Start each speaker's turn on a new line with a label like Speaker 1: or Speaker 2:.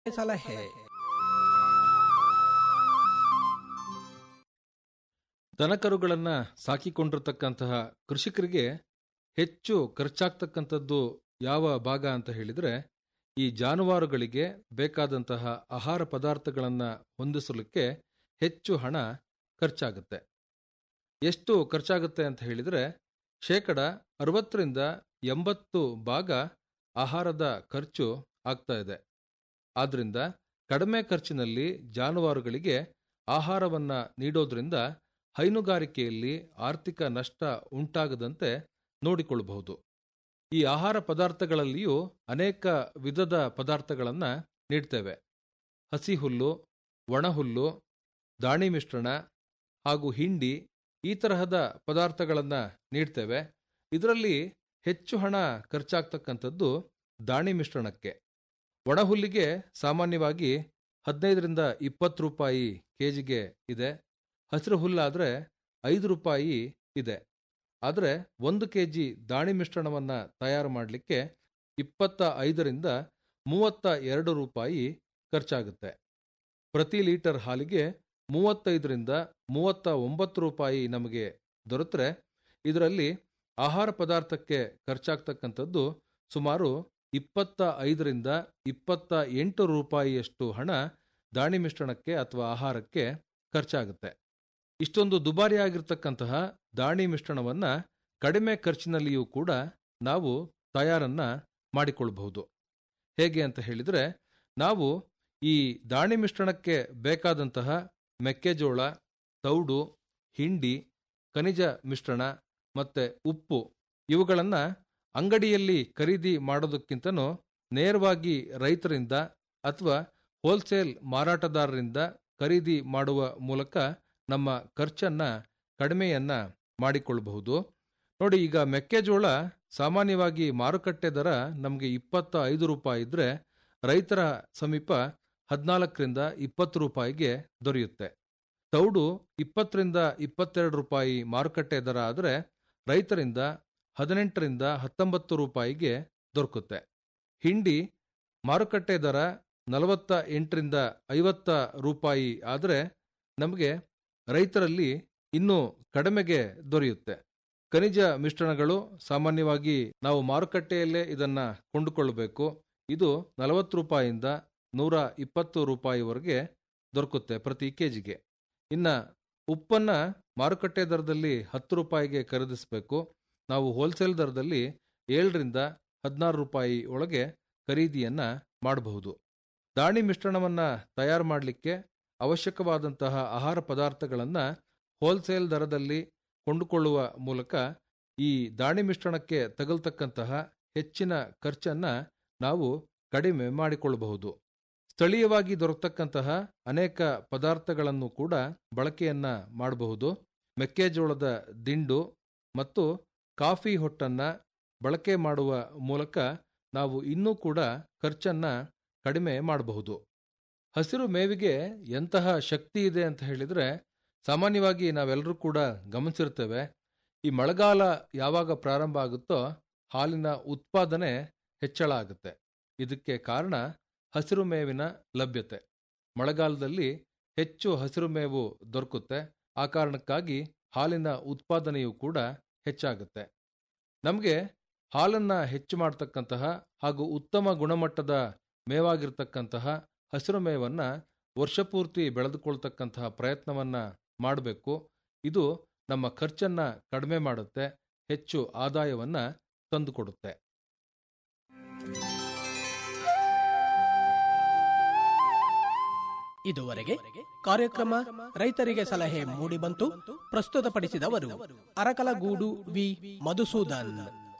Speaker 1: ಸಲಹೆ
Speaker 2: ದನಕರುಗಳನ್ನು ಸಾಕಿಕೊಂಡಿರ್ತಕ್ಕಂತಹ ಕೃಷಿಕರಿಗೆ ಹೆಚ್ಚು ಖರ್ಚಾಗ್ತಕ್ಕಂಥದ್ದು ಯಾವ ಭಾಗ ಅಂತ ಹೇಳಿದರೆ ಈ ಜಾನುವಾರುಗಳಿಗೆ ಬೇಕಾದಂತಹ ಆಹಾರ ಪದಾರ್ಥಗಳನ್ನು ಹೊಂದಿಸಲಿಕ್ಕೆ ಹೆಚ್ಚು ಹಣ ಖರ್ಚಾಗುತ್ತೆ ಎಷ್ಟು ಖರ್ಚಾಗುತ್ತೆ ಅಂತ ಹೇಳಿದರೆ ಶೇಕಡ ಅರವತ್ತರಿಂದ ಎಂಬತ್ತು ಭಾಗ ಆಹಾರದ ಖರ್ಚು ಆಗ್ತಾ ಇದೆ ಆದ್ದರಿಂದ ಕಡಿಮೆ ಖರ್ಚಿನಲ್ಲಿ ಜಾನುವಾರುಗಳಿಗೆ ಆಹಾರವನ್ನು ನೀಡೋದ್ರಿಂದ ಹೈನುಗಾರಿಕೆಯಲ್ಲಿ ಆರ್ಥಿಕ ನಷ್ಟ ಉಂಟಾಗದಂತೆ ನೋಡಿಕೊಳ್ಳಬಹುದು ಈ ಆಹಾರ ಪದಾರ್ಥಗಳಲ್ಲಿಯೂ ಅನೇಕ ವಿಧದ ಪದಾರ್ಥಗಳನ್ನು ನೀಡ್ತೇವೆ ಹಸಿ ಹುಲ್ಲು ಒಣಹುಲ್ಲು ದಾಣಿ ಮಿಶ್ರಣ ಹಾಗೂ ಹಿಂಡಿ ಈ ತರಹದ ಪದಾರ್ಥಗಳನ್ನು ನೀಡ್ತೇವೆ ಇದರಲ್ಲಿ ಹೆಚ್ಚು ಹಣ ಖರ್ಚಾಗ್ತಕ್ಕಂಥದ್ದು ದಾಣಿ ಮಿಶ್ರಣಕ್ಕೆ ಒಣಹುಲ್ಲಿಗೆ ಸಾಮಾನ್ಯವಾಗಿ ಹದಿನೈದರಿಂದ ಇಪ್ಪತ್ತು ರೂಪಾಯಿ ಕೆಜಿಗೆ ಇದೆ ಹಸಿರು ಹುಲ್ಲಾದರೆ ಐದು ರೂಪಾಯಿ ಇದೆ ಆದರೆ ಒಂದು ಕೆ ಜಿ ದಾಣಿ ಮಿಶ್ರಣವನ್ನು ತಯಾರು ಮಾಡಲಿಕ್ಕೆ ಇಪ್ಪತ್ತ ಐದರಿಂದ ಮೂವತ್ತ ಎರಡು ರೂಪಾಯಿ ಖರ್ಚಾಗುತ್ತೆ ಪ್ರತಿ ಲೀಟರ್ ಹಾಲಿಗೆ ಮೂವತ್ತೈದರಿಂದ ಮೂವತ್ತ ಒಂಬತ್ತು ರೂಪಾಯಿ ನಮಗೆ ದೊರೆತರೆ ಇದರಲ್ಲಿ ಆಹಾರ ಪದಾರ್ಥಕ್ಕೆ ಖರ್ಚಾಗ್ತಕ್ಕಂಥದ್ದು ಸುಮಾರು ಇಪ್ಪತ್ತ ಐದರಿಂದ ಇಪ್ಪತ್ತ ಎಂಟು ರೂಪಾಯಿಯಷ್ಟು ಹಣ ದಾಣಿ ಮಿಶ್ರಣಕ್ಕೆ ಅಥವಾ ಆಹಾರಕ್ಕೆ ಖರ್ಚಾಗುತ್ತೆ ಇಷ್ಟೊಂದು ದುಬಾರಿಯಾಗಿರ್ತಕ್ಕಂತಹ ದಾಣಿ ಮಿಶ್ರಣವನ್ನು ಕಡಿಮೆ ಖರ್ಚಿನಲ್ಲಿಯೂ ಕೂಡ ನಾವು ತಯಾರನ್ನ ಮಾಡಿಕೊಳ್ಳಬಹುದು ಹೇಗೆ ಅಂತ ಹೇಳಿದರೆ ನಾವು ಈ ದಾಣಿ ಮಿಶ್ರಣಕ್ಕೆ ಬೇಕಾದಂತಹ ಮೆಕ್ಕೆಜೋಳ ತೌಡು ಹಿಂಡಿ ಖನಿಜ ಮಿಶ್ರಣ ಮತ್ತು ಉಪ್ಪು ಇವುಗಳನ್ನು ಅಂಗಡಿಯಲ್ಲಿ ಖರೀದಿ ಮಾಡೋದಕ್ಕಿಂತನೂ ನೇರವಾಗಿ ರೈತರಿಂದ ಅಥವಾ ಹೋಲ್ಸೇಲ್ ಮಾರಾಟಗಾರರಿಂದ ಖರೀದಿ ಮಾಡುವ ಮೂಲಕ ನಮ್ಮ ಖರ್ಚನ್ನು ಕಡಿಮೆಯನ್ನ ಮಾಡಿಕೊಳ್ಳಬಹುದು ನೋಡಿ ಈಗ ಮೆಕ್ಕೆಜೋಳ ಸಾಮಾನ್ಯವಾಗಿ ಮಾರುಕಟ್ಟೆ ದರ ನಮಗೆ ಇಪ್ಪತ್ತ ಐದು ರೂಪಾಯಿ ಇದ್ರೆ ರೈತರ ಸಮೀಪ ಹದಿನಾಲ್ಕರಿಂದ ಇಪ್ಪತ್ತು ರೂಪಾಯಿಗೆ ದೊರೆಯುತ್ತೆ ತೌಡು ಇಪ್ಪತ್ತರಿಂದ ಇಪ್ಪತ್ತೆರಡು ರೂಪಾಯಿ ಮಾರುಕಟ್ಟೆ ದರ ಆದರೆ ರೈತರಿಂದ ಹದಿನೆಂಟರಿಂದ ಹತ್ತೊಂಬತ್ತು ರೂಪಾಯಿಗೆ ದೊರಕುತ್ತೆ ಹಿಂಡಿ ಮಾರುಕಟ್ಟೆ ದರ ನಲವತ್ತ ಎಂಟರಿಂದ ಐವತ್ತ ರೂಪಾಯಿ ಆದರೆ ನಮಗೆ ರೈತರಲ್ಲಿ ಇನ್ನೂ ಕಡಿಮೆಗೆ ದೊರೆಯುತ್ತೆ ಖನಿಜ ಮಿಶ್ರಣಗಳು ಸಾಮಾನ್ಯವಾಗಿ ನಾವು ಮಾರುಕಟ್ಟೆಯಲ್ಲೇ ಇದನ್ನ ಕೊಂಡುಕೊಳ್ಳಬೇಕು ಇದು ನಲವತ್ತು ರೂಪಾಯಿಯಿಂದ ನೂರ ಇಪ್ಪತ್ತು ರೂಪಾಯಿವರೆಗೆ ದೊರಕುತ್ತೆ ಪ್ರತಿ ಕೆಜಿಗೆ ಇನ್ನ ಉಪ್ಪನ್ನ ಮಾರುಕಟ್ಟೆ ದರದಲ್ಲಿ ಹತ್ತು ರೂಪಾಯಿಗೆ ಖರೀದಿಸಬೇಕು ನಾವು ಹೋಲ್ಸೇಲ್ ದರದಲ್ಲಿ ಏಳರಿಂದ ಹದಿನಾರು ರೂಪಾಯಿ ಒಳಗೆ ಖರೀದಿಯನ್ನ ಮಾಡಬಹುದು ದಾಣಿ ಮಿಶ್ರಣವನ್ನ ತಯಾರು ಮಾಡಲಿಕ್ಕೆ ಅವಶ್ಯಕವಾದಂತಹ ಆಹಾರ ಪದಾರ್ಥಗಳನ್ನು ಹೋಲ್ಸೇಲ್ ದರದಲ್ಲಿ ಕೊಂಡುಕೊಳ್ಳುವ ಮೂಲಕ ಈ ದಾಣಿ ಮಿಶ್ರಣಕ್ಕೆ ತಗಲ್ತಕ್ಕಂತಹ ಹೆಚ್ಚಿನ ಖರ್ಚನ್ನ ನಾವು ಕಡಿಮೆ ಮಾಡಿಕೊಳ್ಳಬಹುದು ಸ್ಥಳೀಯವಾಗಿ ದೊರಕತಕ್ಕಂತಹ ಅನೇಕ ಪದಾರ್ಥಗಳನ್ನು ಕೂಡ ಬಳಕೆಯನ್ನ ಮಾಡಬಹುದು ಮೆಕ್ಕೆಜೋಳದ ದಿಂಡು ಮತ್ತು ಕಾಫಿ ಹೊಟ್ಟನ್ನ ಬಳಕೆ ಮಾಡುವ ಮೂಲಕ ನಾವು ಇನ್ನೂ ಕೂಡ ಖರ್ಚನ್ನ ಕಡಿಮೆ ಮಾಡಬಹುದು ಹಸಿರು ಮೇವಿಗೆ ಎಂತಹ ಶಕ್ತಿ ಇದೆ ಅಂತ ಹೇಳಿದ್ರೆ ಸಾಮಾನ್ಯವಾಗಿ ನಾವೆಲ್ಲರೂ ಕೂಡ ಗಮನಿಸಿರ್ತೇವೆ ಈ ಮಳೆಗಾಲ ಯಾವಾಗ ಪ್ರಾರಂಭ ಆಗುತ್ತೋ ಹಾಲಿನ ಉತ್ಪಾದನೆ ಹೆಚ್ಚಳ ಆಗುತ್ತೆ ಇದಕ್ಕೆ ಕಾರಣ ಹಸಿರು ಮೇವಿನ ಲಭ್ಯತೆ ಮಳೆಗಾಲದಲ್ಲಿ ಹೆಚ್ಚು ಹಸಿರು ಮೇವು ದೊರಕುತ್ತೆ ಆ ಕಾರಣಕ್ಕಾಗಿ ಹಾಲಿನ ಉತ್ಪಾದನೆಯೂ ಕೂಡ ಹೆಚ್ಚಾಗುತ್ತೆ ನಮಗೆ ಹಾಲನ್ನ ಹೆಚ್ಚು ಮಾಡತಕ್ಕಂತಹ ಹಾಗೂ ಉತ್ತಮ ಗುಣಮಟ್ಟದ ಮೇವಾಗಿರ್ತಕ್ಕಂತಹ ಹಸಿರು ಮೇವನ್ನ ವರ್ಷಪೂರ್ತಿ ಬೆಳೆದುಕೊಳ್ತಕ್ಕಂತಹ ಪ್ರಯತ್ನವನ್ನ ಮಾಡಬೇಕು ಇದು ನಮ್ಮ ಖರ್ಚನ್ನ ಕಡಿಮೆ ಮಾಡುತ್ತೆ ಹೆಚ್ಚು ಆದಾಯವನ್ನ ತಂದುಕೊಡುತ್ತೆ
Speaker 1: ಇದುವರೆಗೆ ಕಾರ್ಯಕ್ರಮ ರೈತರಿಗೆ ಸಲಹೆ ಮೂಡಿಬಂತು ಪ್ರಸ್ತುತಪಡಿಸಿದವರು ಅರಕಲಗೂಡು ವಿ ಮಧುಸೂದನ್